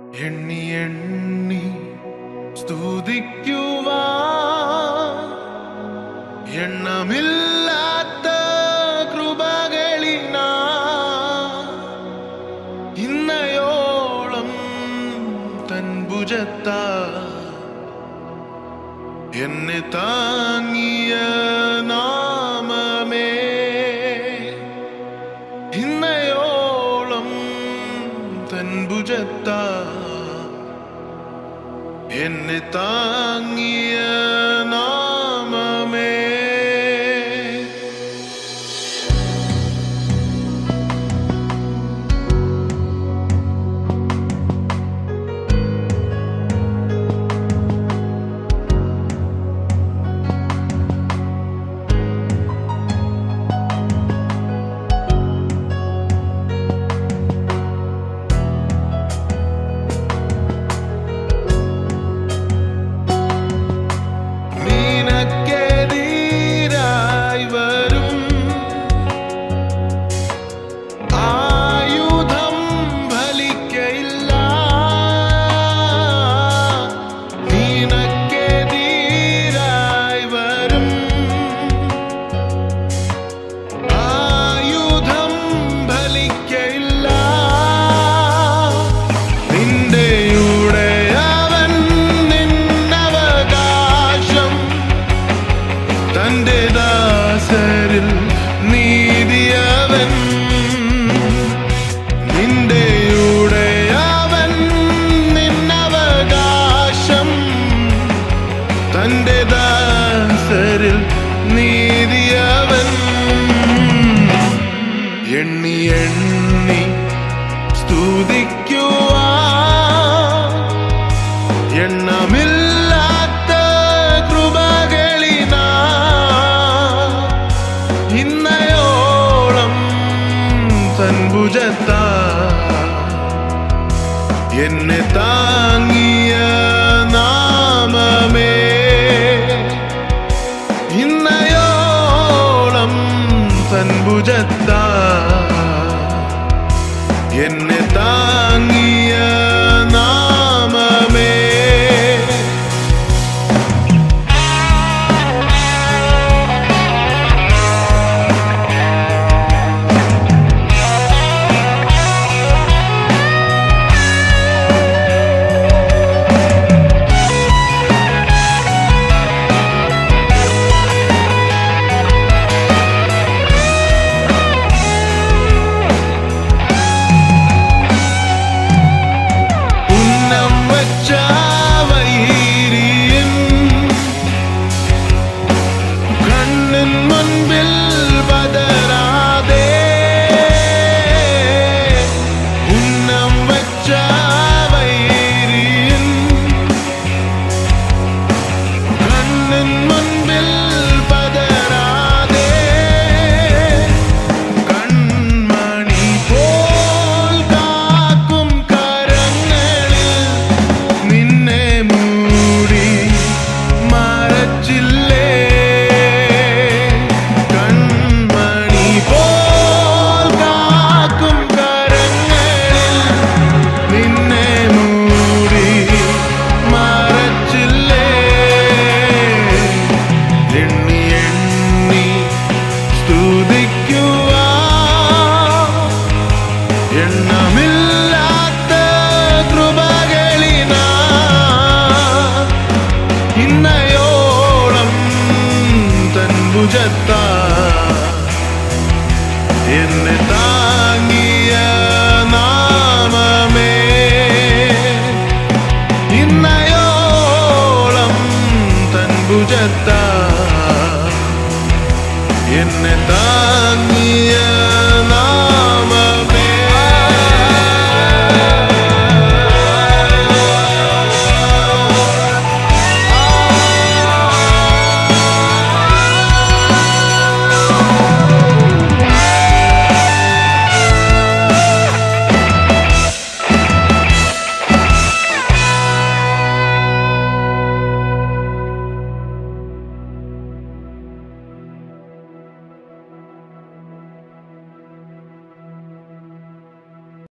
എണ്ണി എണ്ണി സ്തുതിക്കുവാ എണ്ണമില്ലാത്ത കൃപകളിനാ ഇന്നയോളം തൻ ഭുജത്താ എന്നെ താങ്ങിയ നാമമേ ഇന്നയോളം തൻ ഭുജത്താ എന്നെ താങ്ങിയ നാമമേ നിനക്കെതിരായി വരും ആയുധം ഫലിക്കയില്ല നിനക്കെതിരായി വരും ആയുധം ഫലിക്കയില്ല നിന്റെയുടെ അവൻ നിന്നവകാശം തന്റെ ദാസരിൽ നീതിയവൻ നിന്റെയുടെ അവൻ നിന്നവകാശം തന്റെ ദാസരിൽ നീതിയവൻ എണ്ണി എണ്ണി സ്തുതിക്കുവാ എണ്ണമില്ലാത്ത കൃപകളിനാ ഇന്നയോളം തൻ ഭുജത്താ എന്നെ താങ്ങിയ നാമമേ ഇന്നയോളം തൻ ഭുജത്താ എന്നെ താങ്ങിയ നാമമേ ഉന്നം വച്ച വൈരിയൻ കണ്ണിൻ മുൻപിൽ പതരാതെ ഉന്നം വച്ച വൈരിയൻ കണ്ണിൻ മുൻപിൽ പതരാതെ കൺമണി പോൽ കാക്കും കരങ്ങളിൽ നിന്നെ മൂടി മറച്ചില്ലേ കൺമണി പോൽ കാക്കും കരങ്ങളിൽ നിന്നെ മൂടി മറച്ചില്ലേ എണ്ണി എണ്ണി സ്തുതിക്കുവാ എണ്ണമില്ല